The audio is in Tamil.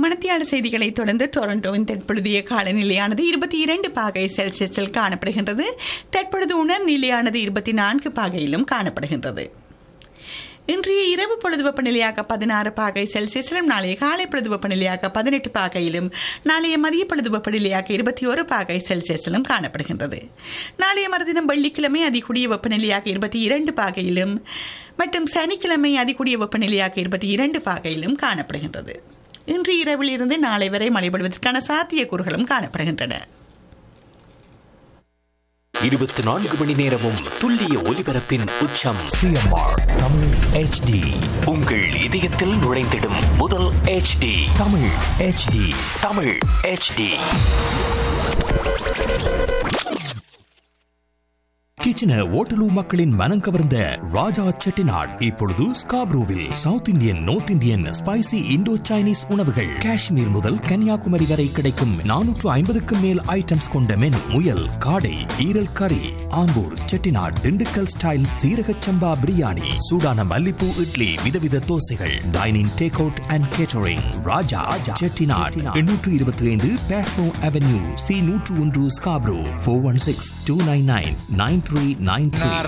மணத்தியாள செய்திகளை தொடர்ந்து டொரண்டோவின் தற்பொழுதைய காலநிலையானது இருபத்தி இரண்டு பாகை செல்சியஸில் காணப்படுகின்றது தற்பொழுது உணர் நிலையானது இருபத்தி நான்கு பாகையிலும் காணப்படுகின்றது இன்றைய இரவு பொழுது வெப்பநிலையாக பதினாறு பாகை செல்சியஸிலும் நாளைய காலை பொழுது வெப்பநிலையாக பதினெட்டு பாகையிலும் நாளைய மதிய பொழுது வெப்பநிலையாக இருபத்தி ஒரு பாகை செல்சியஸிலும் காணப்படுகின்றது நாளைய மறுதினம் வெள்ளிக்கிழமை அதிகூடிய வெப்பநிலையாக இருபத்தி இரண்டு பாகையிலும் மற்றும் சனிக்கிழமை அதிகூடிய வெப்பநிலையாக இருபத்தி இரண்டு பாகையிலும் காணப்படுகின்றது இன்று இரவில் இருந்து நாளை வரை மழை பொழிவதற்கான சாத்தியக்கூறுகளும் காணப்படுகின்றன இருபத்தி நான்கு மணி நேரமும் துல்லிய ஒலிபரப்பின் உச்சம் சிஎம்ஆர் தமிழ் ஹெச்டி உங்கள் இதயத்தில் நுழைந்திடும் முதல் HD Tamil HD Tamil HD kitchen hotel மக்களின் மனம் கவர்ந்த ராஜா செட்டிநாட் இப்பொழுது ஸ்காப்ரூவில் South Indian North Indian spicy Indo Chinese உணவுகள் காஷ்மீர் முதல் கன்னியாகுமரி வரை கிடைக்கும் நானூற்று ஐம்பதுக்கும் மேல் ஐட்டம்ஸ் கொண்ட மெனு முயல் காடை ஈரல் கறி ஆம்பூர் செட்டிநாட் திண்டுக்கல் ஸ்டைல் சீரக சம்பா பிரியாணி சூடான மல்லிப்பூ இட்லி விதவித தோசைகள் dining take out and catering Raja Chettinad எண்ணூற்று இருபத்தி ஐந்து பேஸ்மோ அவென்யூ சி நூற்று ஒன்று Scarborough four one six two nine nine nine three nine three